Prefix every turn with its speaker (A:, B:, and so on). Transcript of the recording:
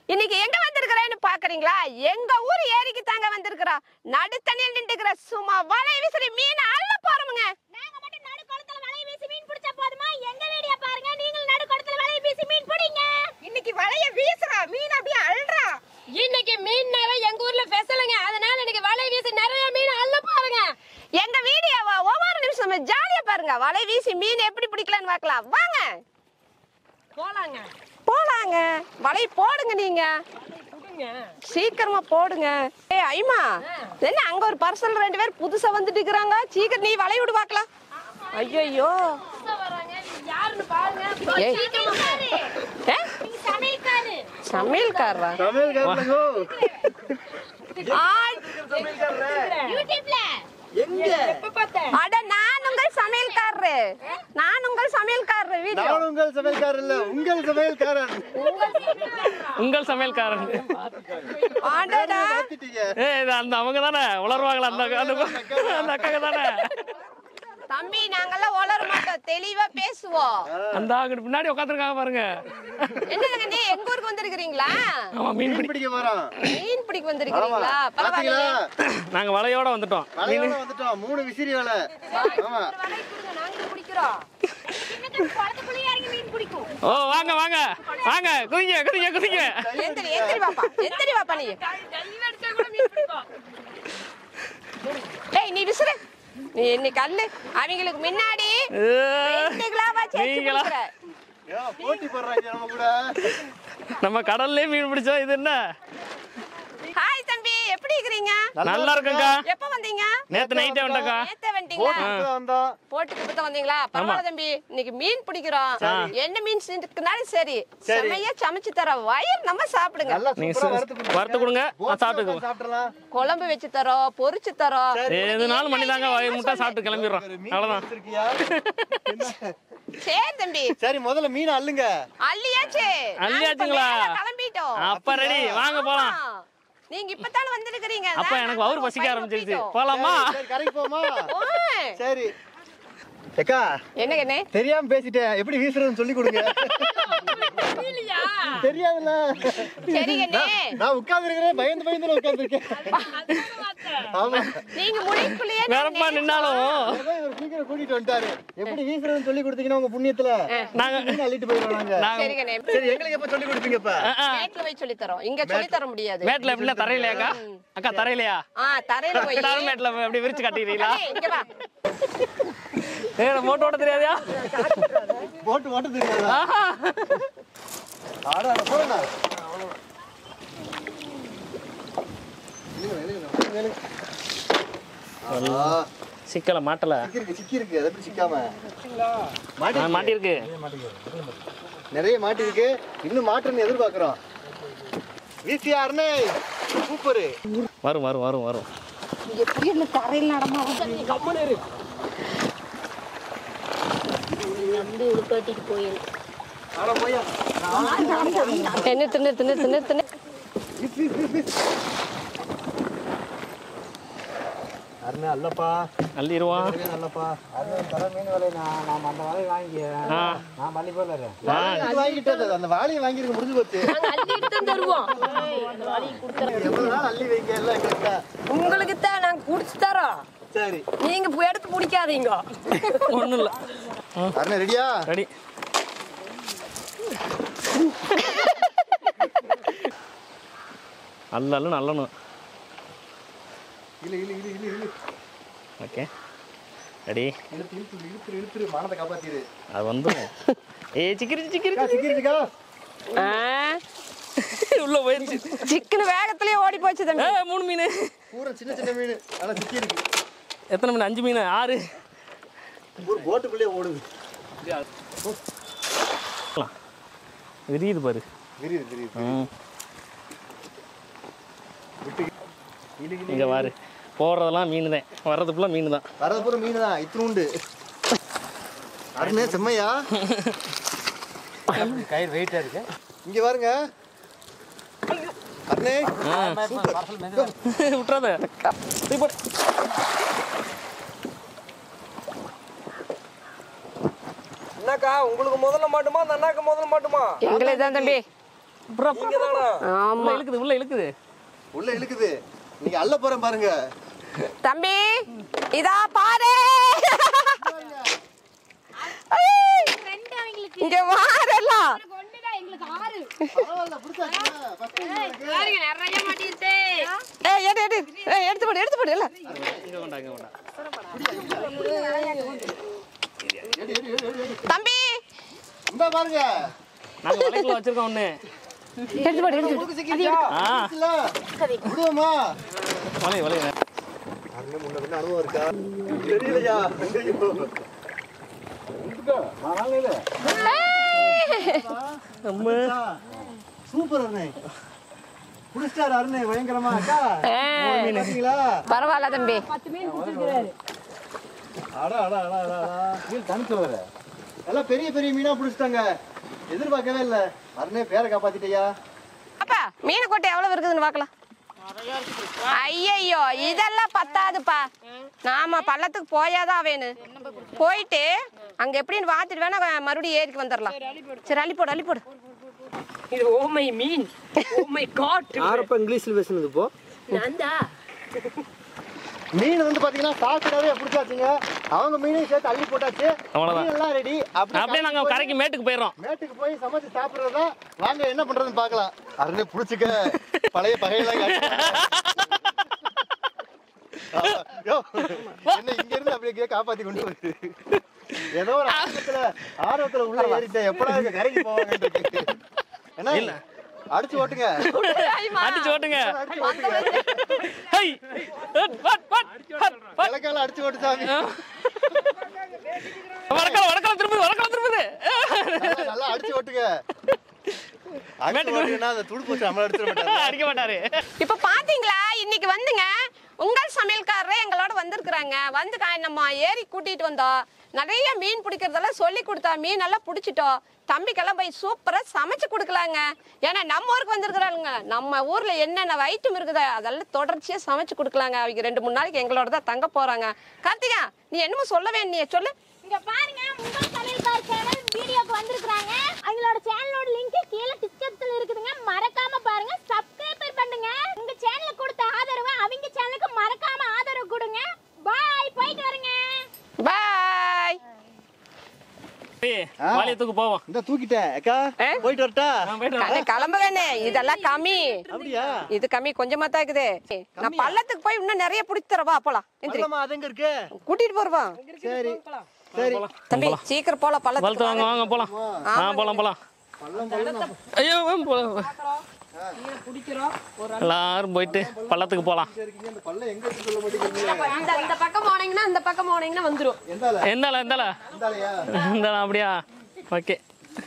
A: இன்னைக்கு எங்க வந்திருக்கிறேன்னு பாக்குறீங்களா எங்க ஊர் ஏரிக்கு தாங்க வந்திருக்கிறோம் நடுத்தண்ணியில் நின்றுக்கிற சும்மா வலை விசிறி மீன் அள்ள போறோமுங்க
B: நாங்க மட்டும் நடுக்குளத்துல வலைய வீசி மீன் பிடிச்சா போதுமா எங்க வீடியோ பாருங்க நீங்களும் நடுக்குளத்துல வலைய வீசி மீன் பிடிங்க
A: இன்னைக்கு வலைய வீசுறா மீன் அப்படியே அள்ளுறா
B: இன்னைக்கு மீன்னாவே எங்க ஊர்ல ஸ்பெஷலுங்க அதனால இன்னைக்கு வலைய வீசி நிறைய மீன் அள்ள பாருங்க
A: எங்க வீடியோவை ஒவ்வொரு நிமிஷம் ஜாலியா பாருங்க வலை வீசி மீன் எப்படி பிடிக்கலான்னு பார்க்கலாம் வாங்க
B: போலாங்க
A: போலாங்க வலை போடுங்க நீங்க சீக்கிரமா போடுங்க ஏய் ஐமா என்ன அங்க ஒரு பர்சல் ரெண்டு பேர் புதுசா வந்துட்டு இருக்கிறாங்க சீக்கிரம் நீ வலை விடு பார்க்கலாம் ஐயோ
B: வராங்க யாருன்னு பாருங்க
A: ஏய்.
B: சமையல்காரு.
A: ஏ
B: நீங்க சமையல்காரு
A: சமையல்காரரா
C: சமையல்காரனுங்கோ
A: ஆய்,
B: யூடியூப்ல
C: எங்க
A: அட நான் உங்கள் சமையல்காரரு நான் உங்கள் சமையல்காரரு வீடியோ
C: நான் உங்கள் சமையல்காரர் இல்ல உங்கள் சமையல்காரன்
D: உங்கள் சமையல்காரன்
A: அடடா
C: மாத்திட்டீங்க
D: ஏ இது அந்த அவங்க தானே உளருவாங்களா அந்த அந்த அந்த அக்காங்க தானே
A: தம்பி நாங்கெல்லாம் உளர மாட்டோம் தெளிவா பேசுவோம்
D: அந்த அங்கிட்டு பின்னாடி உட்காந்துருக்காங்க பாருங்க
A: என்னங்க நீ எங்க ஊருக்கு வந்திருக்கிறீங்களா
D: ஆமா மீன்
C: மீன்
D: பிடி
C: பிடிக்க போறோம்
A: மீன் பிடிக்க வந்திருக்கிறீங்களா
C: பாத்தீங்களா
A: பரவாயில்லையே
D: நாங்க வலையோட வந்துட்டோம்
C: வலையோட வந்துட்டோம் மூணு விசிறி வலை ஆமா
A: வலை கொடுங்க, நாங்க பிடிக்கிறோம்
B: குளத்துக்குள்ளேயே இறங்கி மீன் பிடிக்கும்
D: ஓ வாங்க வாங்க வாங்க குதிங்க குதிங்க குதிங்க
A: எந்திரி எந்திரி பாப்பா எந்திரி பாப்பா நீ டேய் நீ விசிறு நீ இன்னைக்கு அல்லு அவங்களுக்கு முன்னாடி
D: ஏ,
A: ரெண்டு கிலோவா சேர்த்து
D: நீங்களா?
A: கொடுக்குற.
C: ஏன் போட்டி போடுறாங்க நம்ம கூட
D: நம்ம கடல்லே மீன் பிடிச்சோம் இது என்ன
A: ஹாய் தம்பி எப்படி இருக்கிறீங்க
D: நல்லா இருக்குங்கக்கா
A: எப்ப வந்தீங்க
D: நேத்து நைட்டே வந்துட்டக்கா
A: நேத்தே வந்துட்டீங்களா
C: போட்டுக்கு வந்தோம்
A: போட்டுக்கு பத்த வந்தீங்களா பரவாயில்ல தம்பி இன்னைக்கு மீன் பிடிக்கிறோம் என்ன மீன் இருக்குனாலும் சரி செம்மையா சமைச்சு தர வயிறு நம்ம சாப்பிடுங்க
C: நல்லா
D: நீங்க
C: சூப்பரா
D: சு-
C: வறுத்து கொடுங்க.
D: வறுத்து கொடுங்க நான்
C: போட்டு
D: சாப்பிட்டுக்கோ
C: உட்கார்ந்து சாப்பிடலாம்
A: குழம்பு வச்சு தரோம் பொரிச்சு தரோம்
D: எதுனாலும் பண்ணி தாங்க வயிறு முட்டை சாப்பிட்டு கிளம்பிடுறோம்
C: ஒரு மீன்
D: அவ்வளவுதான்
C: வச்சிருக்கியா? என்ன?
A: சரி தம்பி
C: சரி முதல்ல மீன் அள்ளுங்க
A: அள்ளியாச்சு
D: அள்ளியாச்சுங்களா?
A: நாங்க இப்ப மேல கிளம்பிட்டோம்
D: அப்ப ரெடி வாங்க போலாம்
A: ஆமா. நீங்க இப்பதானே வந்திருக்கிறீங்க
D: அப்ப எனக்கு வயிறு பசிக்க ஆரம்பிச்சிருச்சு போலாமா
C: சரி கரைக்கு போமா
A: ஓய்.
C: சரி ஏக்கா
A: என்ன கண்ணே
C: தெரியாம பேசிட்டேன் எப்படி வீசுறதுன்னு சொல்லி கொடுங்க தெரியாதுல்ல
A: சரி கண்ணே
C: நான் உட்கார்ந்து இருக்கிறேன் பயந்து பயந்து உட்கார்ந்து இருக்கேன் ஆமா
A: நீங்க முடிக்குள்ளேயே
D: வேறப்பா நின்னாலும்
C: அதான் இவர் சீக்கிரம் கூட்டிட்டு வந்துட்டாரு எப்படி வீசுறதுன்னு சொல்லி கொடுத்தீங்கன்னா உங்க புண்ணியத்துல
D: நாங்க
C: மீன் அள்ளிட்டு போயிடுவோம் நாங்க
D: நாங்க
A: சரி கண்ணே
C: சரி எங்களுக்கு எப்ப சொல்லி கொடுப்பீங்க இப்ப
A: மேட்ல போய் சொல்லி தரோம் இங்க சொல்லி தர முடியாது
D: மேட்ல எப்படின்னா தரையிலையாக்கா அக்கா தரையிலையா
A: ஆ தரையில போய்
D: தார் மேட்ல அப்படி விரிச்சு கட்டிக்கிறீங்களா
A: கண்ணே, இங்க வா
D: ஏ மோட்டோ ஓட்ட தெரியாதா
C: போட்டு ஓட்ட தெரியாதா
D: ஆஹா.
C: ஆட ஆட போறேண்ணா
D: சிக்கல மாட்டல
C: சிக்கி இருக்கு சிக்கி இருக்கு அது எப்படி சிக்காம
D: ஆ,
C: மாட்டி
D: மாட்டிருக்கு
C: நிறைய மாட்டி இருக்கு இன்னும் மாட்டுன்னு எதிர்பார்க்கிறோம் வீசியாருன்னு சூப்பரு
D: வரும் வரும் வரும் வரும்
A: தரையில் நடமா
B: நம்பி உடுக்காட்டிட்டு போயிரு
C: ஆட போயா
A: தின்னு தின்னு தின்னு தின்னு தின்னு
C: அருணே அல்லப்பா
D: அள்ளிடுவான்
C: அல்லப்பா
E: தர மீன் விலை நான் நான் அந்த விலை வாங்கி
D: ஆ
E: நான் பண்ணி போயிடுறேன்
C: வாங்கி வாங்கிட்டது அந்த வாளியை வாங்கிருக்க முடிஞ்சு போச்சு
B: அள்ளிட்டு தான் தருவோம்
C: எவ்வளவு நாள் அள்ளி வைங்க எல்லாம் எங்களுக்கு
A: உங்களுக்கு தான் நாங்க குடிச்சு தரோம்
C: சரி
A: நீங்க போய் எடுத்து பிடிக்காதீங்க
D: ஒண்ணும் இல்ல
C: அருணே ரெடியா
D: ரெடி அல்ல அல்ல நல்லணும்
C: இல்ல இல்ல இல்ல இல்ல இல்ல
D: ஓகே ரெடி
C: இழுத்து இழுத்து இழுத்துரு இழுத்துரு மானத்தை காப்பாத்திரு
D: அது வந்துடும் ஏ சிக்கிரி சிக்கிரி
C: அக்கா, சிக்கிருச்சுக்கா
D: உள்ள போயிடுச்சு
A: சிக்கன் வேகத்திலேயே ஓடி போச்சு தம்பி
D: ஏ மூணு மீன்
C: பூரா சின்ன சின்ன மீன் ஆனா சிக்கி இருக்கு
D: எத்தனை மீன் அஞ்சு மீன் ஆறு
C: ஒரு போட்டுக்குள்ளே ஓடுது
D: விரியுது பாரு
C: தெரியுது தெரியுது
D: ம்
C: இழு இழு
D: இங்க பாரு போடுறதெல்லாம் மீன் தான் வர்றது ஃபுல்லாக மீன் தான்
C: வரது பூரா மீன் தான் இத்தினுண்டு அருணே செம்மையா
E: கயிறு வெயிட்டா இருக்கு
C: இங்க பாருங்க அருணே
D: விட்டுறாத போய் போடு
E: என்னக்கா உங்களுக்கு முதல்ல மாட்டுமா அந்த அண்ணாக்கு முதல்ல மாட்டுமா
A: எங்களே தான் தம்பி
D: புறா, புறா, புறா, புறா. உள்ள
A: ஆமா
D: இழுக்குது உள்ள இழுக்குது
C: உள்ள இழுக்குது நீங்க அள்ள போறேன் பாருங்க
A: தம்பி இதா பாரு ஐய்,
B: ரெண்டு அவங்களுக்கு
A: இங்க வாரெல்லாம்
B: ஒண்ணுதான் எங்களுக்கு ஆறு
C: பரவாயில்ல பிடிச்சாச்சுல ஃபர்ஸ்ட்
B: நிறைய மாட்டிருச்சு
A: ஏய் எடு எடு ஏய் எடுத்து போடு எடுத்து போடு இல்ல
D: இங்க வேண்டாம் இங்க வேண்டாம்
A: தம்பி
C: இந்த பாருங்க
D: நாங்க வலைக்குள்ள வச்சிருக்கோம் ஒண்ணு
A: எடுத்து போடு எடுத்து போடு.
C: உங்களுக்கு சிக்கிச்சா
D: ஆ.
C: இல்ல விடுவோமா
D: வலை வலை
C: அருணே முன்ன பின்ன அனுபவம் இருக்கா தெரியலையா சூப்பர் அருணே புடிச்சிட்டாரு அருணே பயங்கரமா அக்கா
A: ஏய்,
C: பாத்தீங்களா
A: பரவாயில்ல தம்பி
C: அடா அடா அடா அடா அடா மீன் தனிச்சு வர எல்லாம் பெரிய பெரிய மீனா புடிச்சிட்டாங்க எதிர்பார்க்கவே இல்ல அருணே பேரை காப்பாத்திட்டியா
A: அப்பா மீன் கொட்டை எவ்வளவு இருக்குதுன்னு பார்க்கலாம் ஐயையோ இதெல்லாம் பத்தாதுப்பா நாம பள்ளத்துக்கு போயாதான் வேணும் போயிட்டு அங்க எப்படின்னு பார்த்துட்டு வேணா மறுபடியும் ஏரிக்கு வந்துடலாம் சரி அள்ளி போடு அள்ளி போடு
F: இது ஓமை மீன் ஓமை காட்
E: யாரப்ப இங்கிலீஷ்ல பேசுனது இப்போ
F: நான்தா
C: மீன் வந்து பாத்தீங்கன்னா சாப்பிடாவே பிடிச்சாச்சுங்க அவங்க மீனையும் சேர்த்து அள்ளி போட்டாச்சு
D: அவ்வளவுதான்.
C: மீன் எல்லாம் ரெடி
D: அப்படியே நாங்க கரைக்கு மேட்டுக்கு போயிடுறோம்
C: மேட்டுக்கு போய் சமைச்சு சாப்பிடுறதா வாங்க என்ன பண்றதுன்னு பார்க்கலாம் அருணே புடிச்சுக்க பழைய பகையெல்லாம் காட்டு. யோ, என்ன இங்க இருந்து அப்படியே காப்பாத்தி கொண்டு வருது ஏதோ ஒரு ஆர்வத்துல ஆர்வத்துல உள்ள ஏறிட்டேன் எப்படா இங்க கரைக்கு போவாங்க என்ன அடிச்சு ஓட்டுங்க
D: அடிச்சு ஓட்டுங்க
C: அடிச்சு ஓட்டுங்க
D: ஹை ஹட், ஹட், ஹட், ஹட், ஹட்.
C: இலக்கால அடிச்சு ஓட்டு சாமி
D: வடக்கால வடக்கால திரும்புது வடக்கால திரும்புது
C: நல்லா- நல்லா அடிச்சு ஓட்டுங்க அடிச்சு ஓட்டுங்கன்னா அந்த துடுப்பு வச்சு நம்மள அடிச்சிட மாட்டாங்க
D: அடிக்க மாட்டாரு
A: இப்ப பாத்தீங்களா இன்னைக்கு வந்துங்க உங்கள் சமையல்காரர் எங்களோட வந்திருக்கிறாங்க வந்து கா- நம்ம ஏரி கூட்டிட்டு வந்தோம் நிறைய மீன் பிடிக்கிறதெல்லாம் சொல்லி கொடுத்தா மீன் எல்லாம் பிடிச்சிட்டோம் தம்பிக்கெல்லாம் போய் சூப்பரா சமைச்சு கொடுக்கலாங்க ஏன்னா நம்ம ஊருக்கு வந்திருக்கிறாங்க நம்ம ஊர்ல என்னென்ன ஐட்டம் இருக்குதோ அதெல்லாம் தொடர்ச்சியா சமைச்சு கொடுக்கலாங்க அவங்க ரெண்டு மூணு நாளைக்கு எங்களோட தான் தங்க போறாங்க கார்த்திகா நீ என்னமோ சொல்லவே நீ சொல்லு
B: இங்க பாருங்க உங்கள் சமையல்கார் சேனல் வீடியோக்கு வந்திருக்காங்க அவங்களோட சேனலோட லிங்க் கீழே டிஸ்கிரிப்ஷன்ல இருக்குதுங்க மறக்காம பாருங்க சப்ஸ்கிரைபர் பண்ணுங்க உங்க சேனலுக்கு கொடுத்த ஆதரவு அவங்க சேனலுக்கு மறக்காம ஆதரவு கொடுங்க பாய் போயிட்டு வரேங்க
A: பாய்
D: வாலியத்துக்கு போவோம்
C: இந்த தூக்கிட்டேன் அக்கா போயிட்டு வரட்டா
D: நான் போயிட்டு வரேன்.
A: கிளம்புகண்ணே இதெல்லாம் கம்மி
C: அப்படியா
A: இது கம்மி கொஞ்சமா தான் இருக்குது நான் பள்ளத்துக்கு போய் இன்னும் நிறைய பிடிச்சி தரவா போலாம் எந்திரி
C: பள்ளமா அது எங்க இருக்கு
A: கூட்டிட்டு போறவா
C: சரி சரி
A: தம்பி சீக்கிரம் போலாம்
D: வளர்த்து
A: பள்ளத்துக்கு
D: வாங்க வாங்க போலாம் ஆ போலாம் போலாம் ஐயோ போலாம் எல்லாரும் போயிட்டு பள்ளத்துக்கு போலாம்
C: இருக்கீங்க இந்த பள்ளம் எங்க இருக்கு சொல்ல மாட்டேங்கிறீங்க
A: இந்த இந்த பக்கம் போனீங்கன்னா இந்த பக்கம் போனீங்கன்னா வந்துரும்
C: எந்தால
D: எந்தால எந்தால
C: எந்தாலயா
D: எந்தால அப்படியா ஓகே